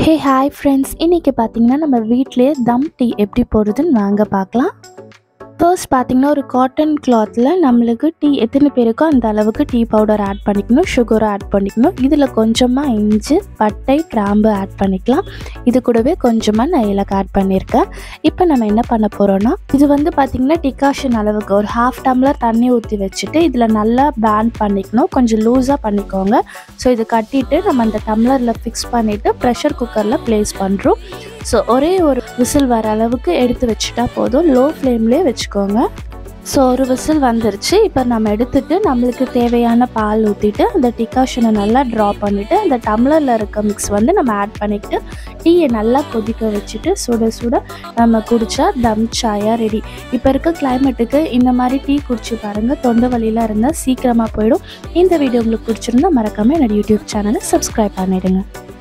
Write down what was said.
hey hi friends இன்றைக்கி பார்த்தீங்கன்னா நம்ம வீட்டிலேயே தம் டீ எப்படி போடுறதுன்னு வாங்க பார்க்கலாம் ஃபர்ஸ்ட் பார்த்தீங்கன்னா ஒரு காட்டன் கிளாத்தில் நம்மளுக்கு டீ எத்தனை பேருக்கோ அந்த அளவுக்கு டீ பவுடர் ஆட் பண்ணிக்கணும் சுகரும் ஆட் பண்ணிக்கணும் இதில் கொஞ்சமாக இஞ்சி பட்டை கிராம்பு ஆட் பண்ணிக்கலாம் இது கூடவே கொஞ்சமாக நான் ஏலக்காய் ஆட் பண்ணியிருக்கேன் இப்போ நம்ம என்ன பண்ண போகிறோன்னா இது வந்து பார்த்திங்கன்னா டிகாஷன் அளவுக்கு ஒரு ஹாஃப் டம்ளர் தண்ணி ஊற்றி வச்சுட்டு இதில் நல்லா பேன் பண்ணிக்கணும் கொஞ்சம் லூஸாக பண்ணிக்கோங்க ஸோ இது கட்டிட்டு நம்ம அந்த டம்ளரில் ஃபிக்ஸ் பண்ணிவிட்டு ப்ரெஷர் குக்கரில் ப்ளேஸ் பண்ணுறோம் ஸோ ஒரே ஒரு விசில் வர அளவுக்கு எடுத்து வச்சுட்டா போதும் லோ ஃப்ளேம்லேயே வச்சுக்கோங்க ஸோ ஒரு விசில் வந்துருச்சு இப்போ நம்ம எடுத்துட்டு நம்மளுக்கு தேவையான பால் ஊற்றிட்டு அந்த டிகாஷனை நல்லா ட்ரா பண்ணிவிட்டு அந்த டம்ளரில் இருக்க மிக்ஸ் வந்து நம்ம ஆட் பண்ணிக்கிட்டு டீயை நல்லா கொதிக்க வச்சுட்டு சுட சுட நம்ம குடித்தா தம் சாயா ரெடி இப்போ இருக்க கிளைமேட்டுக்கு இந்த மாதிரி டீ குடிச்சு பாருங்கள் தொண்டை வலியில் இருந்தால் சீக்கிரமாக போயிடும் இந்த வீடியோ உங்களுக்கு பிடிச்சிருந்தா மறக்காமல் என்னோட யூடியூப் சேனலை சப்ஸ்கிரைப் பண்ணிடுங்க